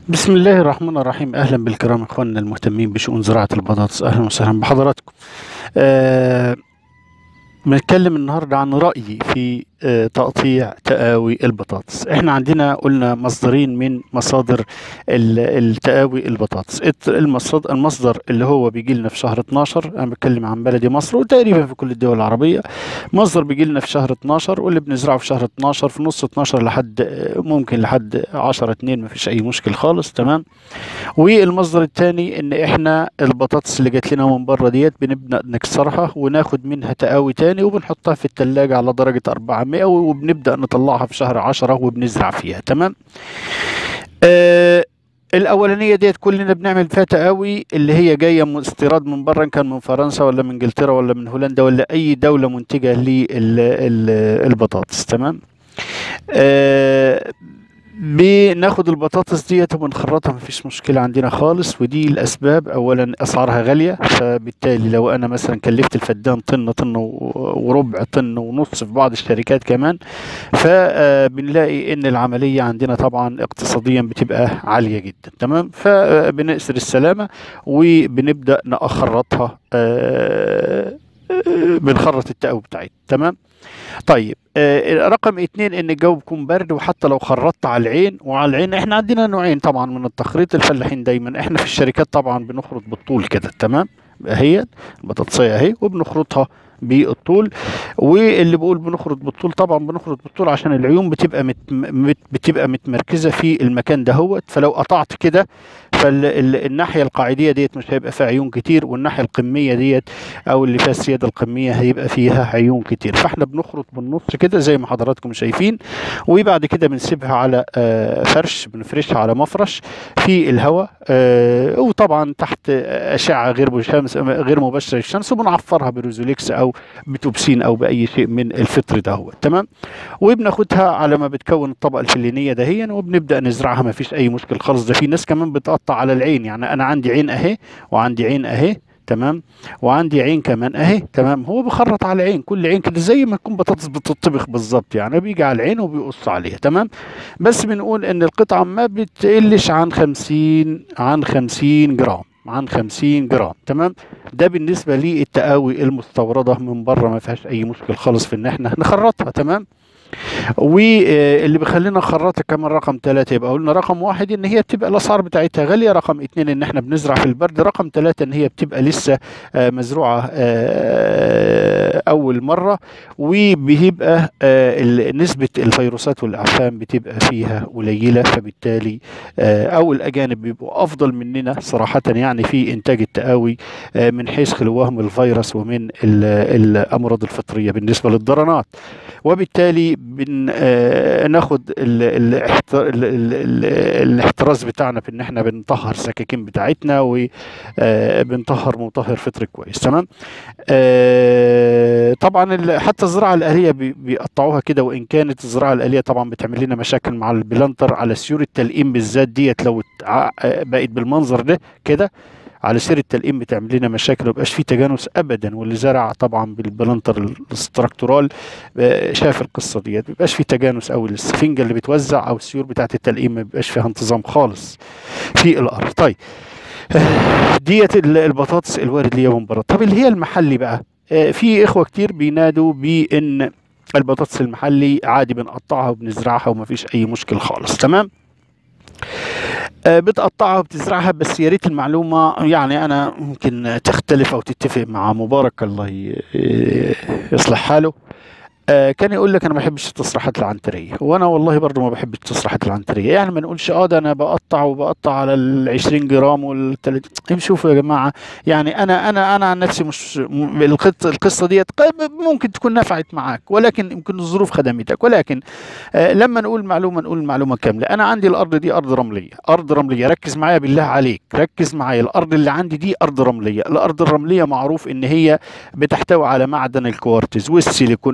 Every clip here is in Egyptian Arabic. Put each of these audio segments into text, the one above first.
بسم الله الرحمن الرحيم اهلا بالكرام اخواننا المهتمين بشؤون زراعه البطاطس اهلا وسهلا بحضراتكم آه بنتكلم النهارده عن رايي في آه تقطيع تقاوي البطاطس احنا عندنا قلنا مصدرين من مصادر ال- التقاوي البطاطس الت- المصدر, المصدر اللي هو بيجي لنا في شهر 12 انا بتكلم عن بلدي مصر وتقريبا في كل الدول العربيه مصدر بيجي لنا في شهر 12 واللي بنزرعه في شهر 12 في نص 12 لحد آه، ممكن لحد 10 2 مفيش اي مشكل خالص تمام والمصدر الثاني ان احنا البطاطس اللي جات لنا من بره ديت بنبدا نكسرها وناخد منها تقاوي تاني وبنحطها في التلاجة على درجة 400 وبنبدا نطلعها في شهر 10 وبنزرع فيها تمام آه الاولانيه ديت كلنا بنعمل فيها تقاوي اللي هي جايه من استيراد من بره إن كان من فرنسا ولا من انجلترا ولا من هولندا ولا اي دوله منتجه للبطاطس تمام آه بناخد البطاطس ديت وبنخرطها مفيش مشكلة عندنا خالص ودي الأسباب أولا أسعارها غالية فبالتالي لو أنا مثلا كلفت الفدان طن طن و- وربع طن ونص في بعض الشركات كمان فبنلاقي إن العملية عندنا طبعا اقتصاديا بتبقى عالية جدا تمام فبنأسر السلامة وبنبدأ نخرطها آه، آه، بنخرط التقوي بتاعتنا تمام طيب آه، رقم اتنين ان الجو بيكون برد وحتى لو خرطت على العين وعلى العين احنا عندنا نوعين طبعا من التخريط الفلاحين دايما احنا في الشركات طبعا بنخرط بالطول كده تمام هي البطاطسية اهي وبنخرطها بالطول واللي بقول بنخرط بالطول طبعا بنخرط بالطول عشان العيون بتبقى مت مت بتبقى متمركزه في المكان دهوت فلو قطعت كده فالناحيه القاعديه ديت مش هيبقى فيها عيون كتير والناحيه القميه ديت او اللي فيها السياده القميه هيبقى فيها عيون كتير فاحنا بنخرط بالنص كده زي ما حضراتكم شايفين وبعد كده بنسيبها على آه، فرش بنفرشها على مفرش في الهواء آه، وطبعا تحت اشعه غير مشمس غير مباشره للشمس وبنعفرها بريزوليكس او بتوبسين او باي شيء من الفطر دهوت تمام وبناخدها على ما بتكون الطبقه الفلينيه دهيا وبنبدا نزرعها ما فيش اي مشكل خالص ده في ناس كمان بتقطع على العين يعني انا عندي عين اهي وعندي عين اهي تمام وعندي عين كمان اهي تمام هو بيخرط على العين كل عين كده زي ما تكون بطاطس بتطبخ بالظبط يعني بيجي على العين وبيقص عليها تمام بس بنقول ان القطعه ما بتقلش عن 50 عن 50 جرام عن 50 جرام تمام ده بالنسبه للتقاوي المستورده من بره ما فيهاش اي مشكل خالص في ان احنا نخرطها تمام واللي بيخلينا نخرطها كمان رقم ثلاثة يبقى قلنا رقم واحد ان هي بتبقى الاسعار بتاعتها غالية رقم اتنين ان احنا بنزرع في البرد رقم ثلاثة ان هي بتبقى لسه آه، مزروعة آه، اول مرة وبيبقى آه، ال- نسبة الفيروسات والاعفان بتبقى فيها قليلة فبالتالي آه، او الاجانب بيبقوا افضل مننا صراحة يعني في انتاج التقاوي آه، من حيث خلوهم الفيروس ومن ال- الامراض الفطرية بالنسبة للضرنات وبالتالي بن آه، ناخد ال- الاحت- ال- ال- ال- الاحتراز بتاعنا في ان احنا بنطهر السكاكين بتاعتنا وبنطهر مطهر فطري كويس تمام آه، طبعا ال- حتى الزراعه الاليه بي- بيقطعوها كده وان كانت الزراعه الاليه طبعا بتعمل لنا مشاكل مع البلانتر على سيور التلقيم بالذات ديت لو اتع- آه، بقت بالمنظر ده كده على سير التلقيم بتعمل لنا مشاكل ومبقاش فيه تجانس ابدا واللي زرع طبعا بالبلانتر الاستراكتورال آه، شاف القصه ديت ما بيبقاش فيه تجانس او السفنجه اللي بتوزع او السيور بتاعت التلقيم ما بيبقاش فيها انتظام خالص في الارض طيب آه، ديت ال- البطاطس الوارد ليا من بره طب اللي هي المحلي بقى آه، في اخوه كتير بينادوا بان البطاطس المحلي عادي بنقطعها وبنزرعها ومفيش اي مشكل خالص تمام آه، بتقطعها وبتزرعها بس يا ريت المعلومه يعني انا ممكن تختلف او تتفق مع مبارك الله ي- يصلح حاله آه، كان يقول لك انا ما بحبش التصريحات العنتريه وانا والله برضو ما بحبش التصريحات العنتريه يعني ما نقولش اه ده انا بقطع وبقطع على ال 20 جرام وال 30 شوفوا يا جماعه يعني انا انا انا عن نفسي مش م- القصه القصه ديت قد- ممكن تكون نفعت معاك ولكن يمكن الظروف خدمتك ولكن آه، لما نقول معلومه نقول معلومه كامله انا عندي الارض دي ارض رمليه ارض رمليه ركز معايا بالله عليك ركز معايا الارض اللي عندي دي ارض رمليه الارض الرمليه معروف ان هي بتحتوي على معدن الكوارتز والسيليكون اللي هو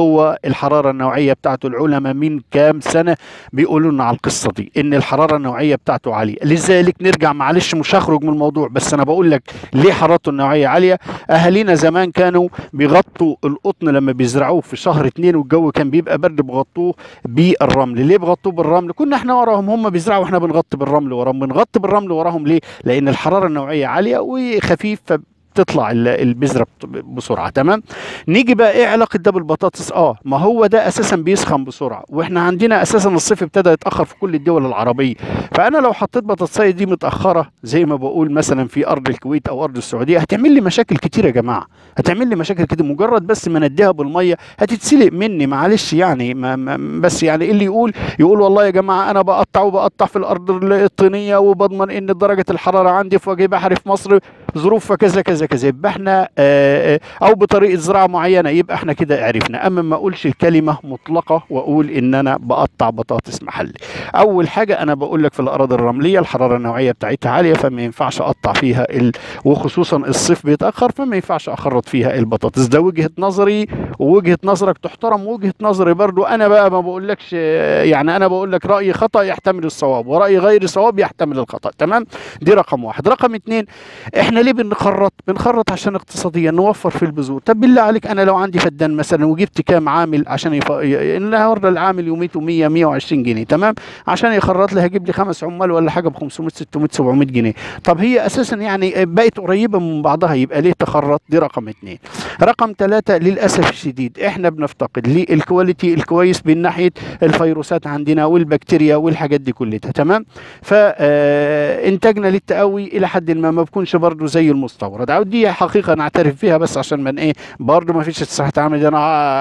هو الحراره النوعيه بتاعته العلماء من كام سنه بيقولوا لنا على القصه دي ان الحراره النوعيه بتاعته عاليه لذلك نرجع معلش مش هخرج من الموضوع بس انا بقول لك ليه حرارته النوعيه عاليه اهالينا زمان كانوا بيغطوا القطن لما بيزرعوه في شهر اتنين والجو كان بيبقى برد بيغطوه بالرمل ليه بيغطوه بالرمل كنا احنا وراهم هم بيزرعوا واحنا بنغطي بالرمل وراهم بنغطي بالرمل وراهم ليه لان الحراره النوعيه عاليه وخفيف تطلع ال- البذره بت- بسرعه تمام نيجي بقى ايه علاقه ده بالبطاطس اه ما هو ده اساسا بيسخن بسرعه واحنا عندنا اساسا الصيف ابتدى يتاخر في كل الدول العربيه فانا لو حطيت بطاطسايه دي متاخره زي ما بقول مثلا في ارض الكويت او ارض السعوديه هتعمل لي مشاكل كتير يا جماعه هتعمل لي مشاكل كده مجرد بس ما نديها بالميه هتتسلق مني معلش يعني ما ما بس يعني اللي يقول يقول والله يا جماعه انا بقطع وبقطع في الارض الطينيه وبضمن ان درجه الحراره عندي في وجه بحري في مصر ظروف فكذا كذا كذا يبقى احنا آه، او بطريقه زراعه معينه يبقى احنا كده عرفنا اما ما اقولش الكلمه مطلقه واقول ان انا بقطع بطاطس محلي اول حاجه انا بقول لك في الاراضي الرمليه الحراره النوعيه بتاعتها عاليه فما ينفعش اقطع فيها ال... وخصوصا الصيف بيتاخر فما ينفعش اخرط فيها البطاطس ده وجهه نظري ووجهه نظرك تحترم وجهه نظري برضو انا بقى ما بقولكش آه، يعني انا بقول لك راي خطا يحتمل الصواب وراي غير صواب يحتمل الخطا تمام دي رقم واحد رقم اتنين احنا ليه بنخرط بنخرط عشان اقتصاديا نوفر في البذور طب بالله عليك انا لو عندي فدان مثلا وجبت كام عامل عشان يف... ي- النهارده العامل يوميته 100 120 جنيه تمام عشان يخرط لي هجيب لي خمس عمال ولا حاجه ب 500 600 700 جنيه طب هي اساسا يعني بقت قريبه من بعضها يبقى ليه تخرط دي رقم اتنين رقم ثلاثة للاسف الشديد احنا بنفتقد للكواليتي الكويس من ناحيه الفيروسات عندنا والبكتيريا والحاجات دي كلها تمام فانتاجنا للتقوي الى حد ما ما بكونش برضه زي المستورد او دي حقيقه نعترف فيها بس عشان من ايه برضه ما فيش صحه عامل انا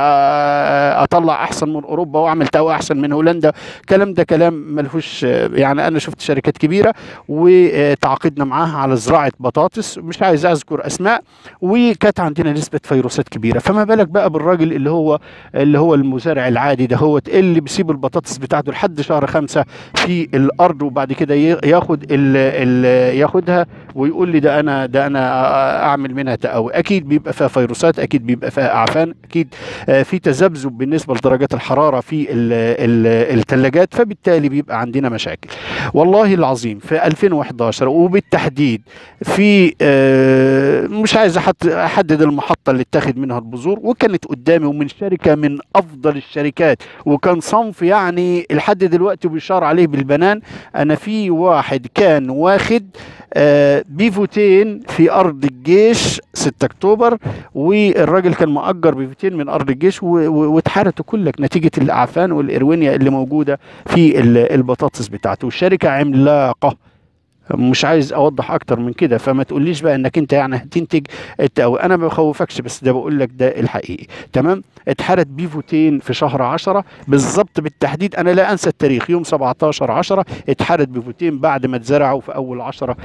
آه، اطلع احسن من اوروبا واعمل تقوى احسن من هولندا الكلام ده كلام ملهوش يعني انا شفت شركات كبيره وتعاقدنا معاها على زراعه بطاطس مش عايز اذكر اسماء وكانت عندنا نسبه فيروسات كبيره فما بالك بقى بالراجل اللي هو اللي هو المزارع العادي ده هو اللي بيسيب البطاطس بتاعته لحد شهر خمسة في الارض وبعد كده ي- ياخد ال ال ياخدها ويقول لي ده انا ده انا اعمل منها تقوي اكيد بيبقى فيها فيروسات اكيد بيبقى فيها اعفان اكيد آه، في تذبذب بالنسبه لدرجات الحراره في الثلاجات فبالتالي بيبقى عندنا مشاكل والله العظيم في 2011 وبالتحديد في آه، مش عايز أحط- احدد المحطه اللي اتاخد منها البذور وكانت قدامي ومن شركه من افضل الشركات وكان صنف يعني لحد دلوقتي بيشار عليه بالبنان انا في واحد كان واخد آه، بيفوتين في ارض الجيش 6 اكتوبر والراجل كان مأجر بيفوتين من ارض الجيش و- و- واتحرقوا كلك نتيجه الاعفان والاروينيا اللي موجوده في ال- البطاطس بتاعته والشركه عملاقه مش عايز اوضح اكتر من كده فما تقوليش بقى انك انت يعني هتنتج التقوي انا ما بخوفكش بس ده بقول لك ده الحقيقي تمام اتحرت بيفوتين في شهر 10 بالظبط بالتحديد انا لا انسى التاريخ يوم 17 10 اتحرت بيفوتين بعد ما اتزرعوا في اول 10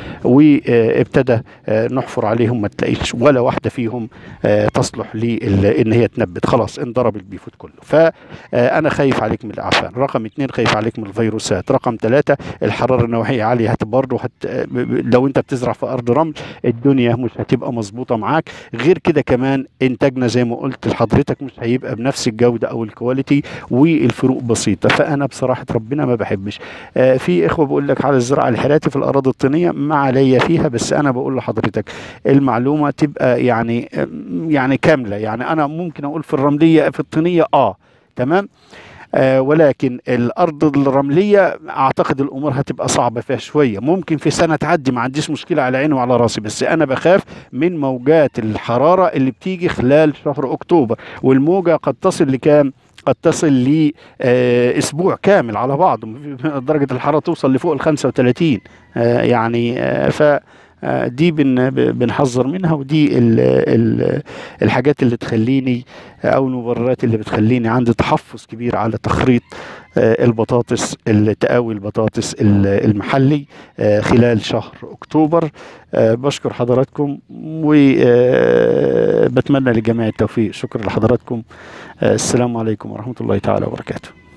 وابتدى نحفر عليهم ما تلاقيش ولا واحده فيهم آه، تصلح لان هي تنبت خلاص انضرب البيفوت كله فانا خايف عليك من الاعفان رقم اثنين خايف عليك من الفيروسات رقم ثلاثة الحراره النوعيه عاليه هت برضه هت لو انت بتزرع في ارض رمل الدنيا مش هتبقى مظبوطه معاك غير كده كمان انتاجنا زي ما قلت لحضرتك مش هيبقى بنفس الجوده او الكواليتي والفروق بسيطه فانا بصراحه ربنا ما بحبش آه في اخوه بقول لك على الزراعه الحراتي في الاراضي الطينيه ما عليا فيها بس انا بقول لحضرتك المعلومه تبقى يعني يعني كامله يعني انا ممكن اقول في الرمليه في الطينيه اه تمام آه ولكن الارض الرمليه اعتقد الامور هتبقى صعبه فيها شويه ممكن في سنه تعدي ما عنديش مشكله على عيني وعلى راسي بس انا بخاف من موجات الحراره اللي بتيجي خلال شهر اكتوبر والموجه قد تصل لكام قد تصل لاسبوع كامل على بعض درجه الحراره توصل لفوق ال 35 آه يعني آه ف آه، دي بن بنحذر منها ودي ال ال الحاجات اللي تخليني او المبررات اللي بتخليني عندي تحفظ كبير على تخريط آه، البطاطس تقاوي البطاطس ال- المحلي آه، خلال شهر اكتوبر آه، بشكر حضراتكم وبتمنى للجميع التوفيق شكرا لحضراتكم آه، السلام عليكم ورحمه الله تعالى وبركاته